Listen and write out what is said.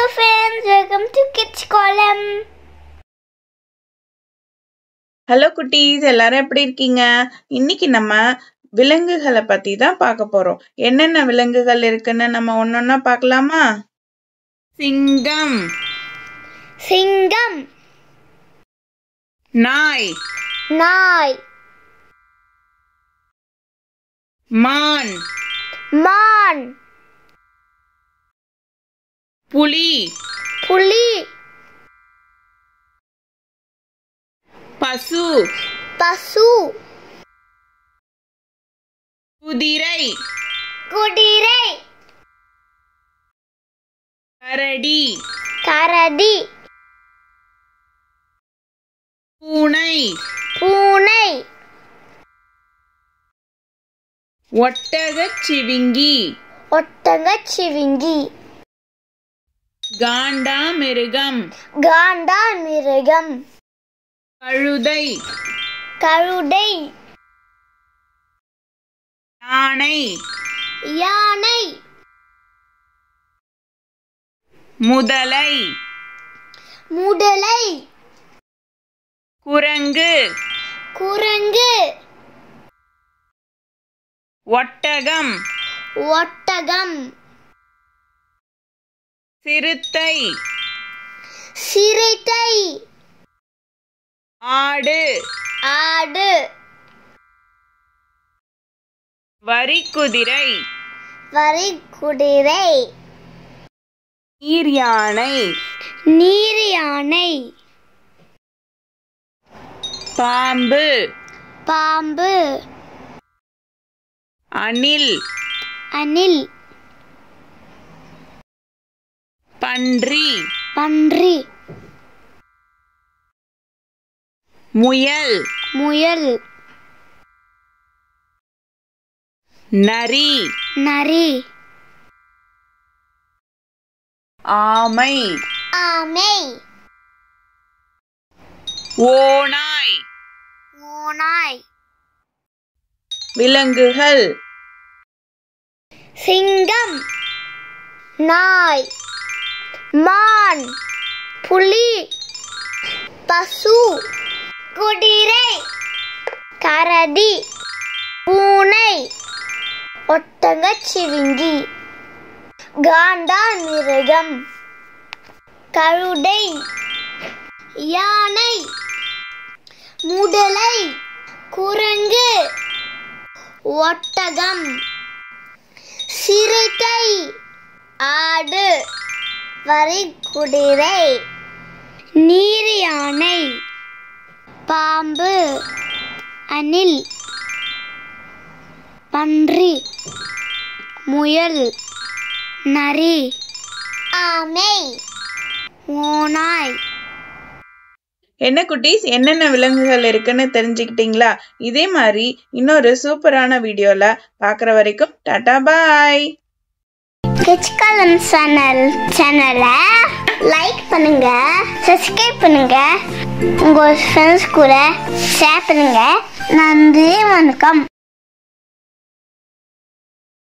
friends, welcome to Kids Column. Hello குட்டீஸ் எல்லாரும் எப்படி இருக்கீங்க இன்னைக்கு நம்ம விலங்குகளை பத்தி தான் பார்க்க போறோம் என்னென்ன விலங்குகள் இருக்குன்னு நம்ம ஒன்னொன்னா பார்க்கலாமா சிங்கம் சிங்கம் நாய் நாய் மான் மான் புலி புலி பசு பசு குதிரை குதிரை கரடி கரடி பூனை பூனை ஒட்டகச் சிவிங்கி ஒட்டகச் சிவிங்கி காண்டாமிருகம் காண்டாமிருகம் கழுதை கழுதை யானை யானை முதலை முதலை குரங்கு குரங்கு ஒட்டகம் ஒட்டகம் சிறுத்தை சிறுத்தை ஆடு ஆடு வரிக்குதிரை வரிக்குதிரை நீர் யானை நீர் யானை பாம்பு பாம்பு அணில் அணில் பன்றி பன்றி முயல் முயல் நரி நரி ஆமை ஆமை ஓநாய் ஓநாய் விலங்குகள் சிங்கம் நாய் மான் புலி பசு குதிரை கரடி பூனை ஒட்டகச் சிவிங்கி காண்டாமிருகம் கழுதை யானை முதலை குரங்கு ஒட்டகம் சிறுத்தை ஆடு வரிக்குதிரை நீர் யானை பாம்பு அணில் பன்றி முயல் நரி ஆமை ஓநாய் என்ன குட்டீஸ் என்னென்ன விலங்குகள் இருக்குன்னு தெரிஞ்சுக்கிட்டீங்களா இதே மாதிரி இன்னொரு சூப்பரான வீடியோல பார்க்குற வரைக்கும் டாடா பாய் கிச்கலம் சேனல் சேனலை லைக் பண்ணுங்க சப்ஸ்கிரைப் பண்ணுங்க உங்க ஃப்ரெண்ட்ஸ் கூட ஷேர் பண்ணுங்க நன்றி வணக்கம்